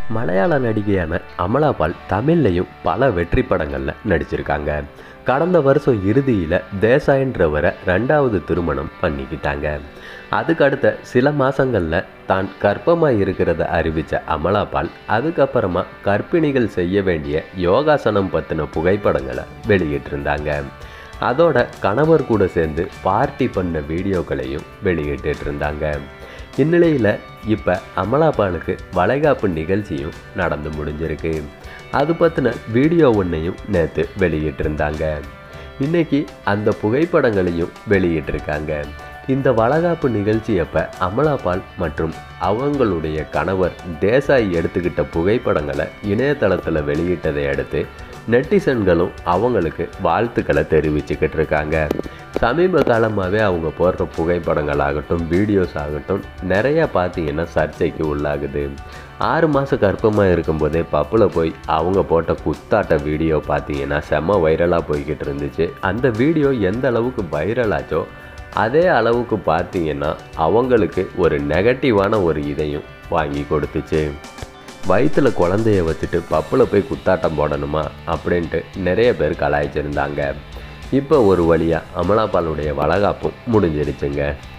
மலையாள நடிகையான அமலாபால் தமிழ்லையும் பல வெற்றி படங்களில் நடிச்சிருக்காங்க கடந்த வருஷம் இறுதியில் தேசாயின்றவரை ரெண்டாவது திருமணம் பண்ணிக்கிட்டாங்க அதுக்கு அடுத்த சில மாதங்களில் தான் கர்ப்பமாக இருக்கிறத அறிவித்த அமலாபால் அதுக்கப்புறமா கர்ப்பிணிகள் செய்ய வேண்டிய யோகாசனம் பற்றின புகைப்படங்களை வெளியிட்டிருந்தாங்க அதோட கணவர் கூட சேர்ந்து பார்ட்டி பண்ண வீடியோக்களையும் வெளியிட்டு இருந்தாங்க இந்நிலையில் இப்போ அமலாபாலுக்கு வளைகாப்பு நிகழ்ச்சியும் நடந்து முடிஞ்சிருக்கு அது பற்றின வீடியோ ஒன்றையும் நேற்று வெளியிட்டிருந்தாங்க இன்னைக்கு அந்த புகைப்படங்களையும் வெளியிட்டிருக்காங்க இந்த வளகாப்பு நிகழ்ச்சி அப்போ அமலாபால் மற்றும் அவங்களுடைய கணவர் தேசாய் எடுத்துக்கிட்ட புகைப்படங்களை இணையதளத்தில் வெளியிட்டதை அடுத்து நெட்டிசன்களும் அவங்களுக்கு வாழ்த்துக்களை தெரிவிச்சுக்கிட்டு இருக்காங்க சமீப காலமாகவே அவங்க போடுற புகைப்படங்கள் ஆகட்டும் வீடியோஸ் ஆகட்டும் நிறையா பார்த்தீங்கன்னா சர்ச்சைக்கு உள்ளாகுது ஆறு மாதம் கர்ப்பமாக இருக்கும்போதே பப்பில் போய் அவங்க போட்ட குத்தாட்ட வீடியோ பார்த்தீங்கன்னா செம்ம வைரலாக போய்கிட்டு இருந்துச்சு அந்த வீடியோ எந்த அளவுக்கு வைரலாச்சோ அதே அளவுக்கு பார்த்தீங்கன்னா அவங்களுக்கு ஒரு நெகட்டிவான ஒரு இதையும் வாங்கி கொடுத்துச்சு வயிற்றில் குழந்தைய வச்சுட்டு பப்பில் போய் குத்தாட்டம் போடணுமா அப்படின்ட்டு நிறைய பேர் கலாய்ச்சிருந்தாங்க இப்போ ஒரு வழியாக அமலாபாலுடைய வளகாப்பும் முடிஞ்சிருச்சுங்க